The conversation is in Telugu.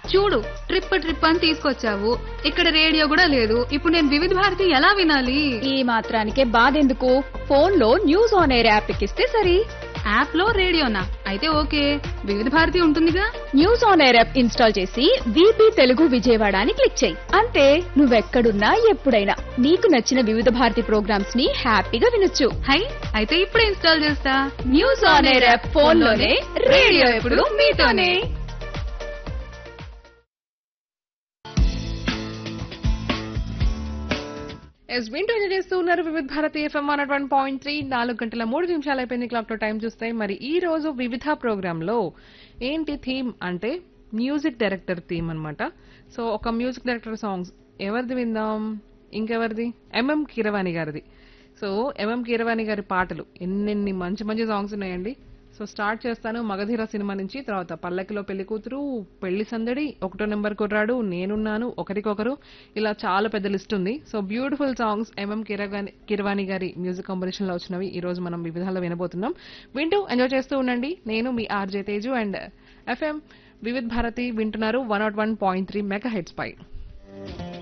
చూడు ట్రిప్ ట్రిప్ అని తీసుకొచ్చావు ఇక్కడ రేడియో కూడా లేదు ఇప్పుడు నేను వివిధ భారతి ఎలా వినాలి ఈ మాత్రానికే బాధెందుకు ఫోన్ లో న్యూస్ ఆన్ ఎయిర్ యాప్ ఎక్కిస్తే సరి యాప్ లో రేడియోనా అయితే ఓకే వివిధ భారతి ఉంటుందిగా news on air app install చేసి వీపీ తెలుగు విజయవాడ అని క్లిక్ చేయి అంతే నువ్వెక్కడున్నా ఎప్పుడైనా నీకు నచ్చిన వివిధ భారతి ప్రోగ్రామ్స్ ని హ్యాపీగా వినొచ్చు హై అయితే ఇప్పుడే ఇన్స్టాల్ చేస్తా news on air app phone లోనే రేడియో ఎప్పుడు మీతోనే ఎస్ వింటూ ఎంజాయ్ చేస్తూ ఉన్నారు Vividha Bharati FM one one point three నాలుగు గంటల మూడు నిమిషాలు అయిపోయింది క్లాక్ లో టైం చూస్తే మరి ఈ రోజు వివిధ ప్రోగ్రామ్ లో ఏంటి థీమ్ అంటే మ్యూజిక్ డైరెక్టర్ థీమ్ అన్నమాట సో ఒక మ్యూజిక్ డైరెక్టర్ సాంగ్స్ ఎవరిది విందాం ఇంకెవరిది ఎంఎం కీరవాణి గారిది సో ఎంఎం కీరవాణి గారి పాటలు ఎన్నెన్ని మంచి మంచి సాంగ్స్ ఉన్నాయండి సో స్టార్ట్ చేస్తాను మగధీర సినిమా నుంచి తర్వాత పల్లకిలో పెళ్లి కూతురు పెళ్లి సందడి ఒకటో నెంబర్ కుర్రాడు నేనున్నాను ఒకరికొకరు ఇలా చాలా పెద్ద లిస్ట్ ఉంది so beautiful songs MM Keeravani Keeravani గారి మ్యూజిక్ కాంబినేషన్ లో వచ్చినవి ఈ రోజు మనం వివిధాల్లో వినబోతున్నాం వింటూ ఎంజాయ్ చేస్తూ ఉండండి నేను మీ RJ Teju and FM Vividh Bharati వింటున్నారు one nought one point three mega heads పై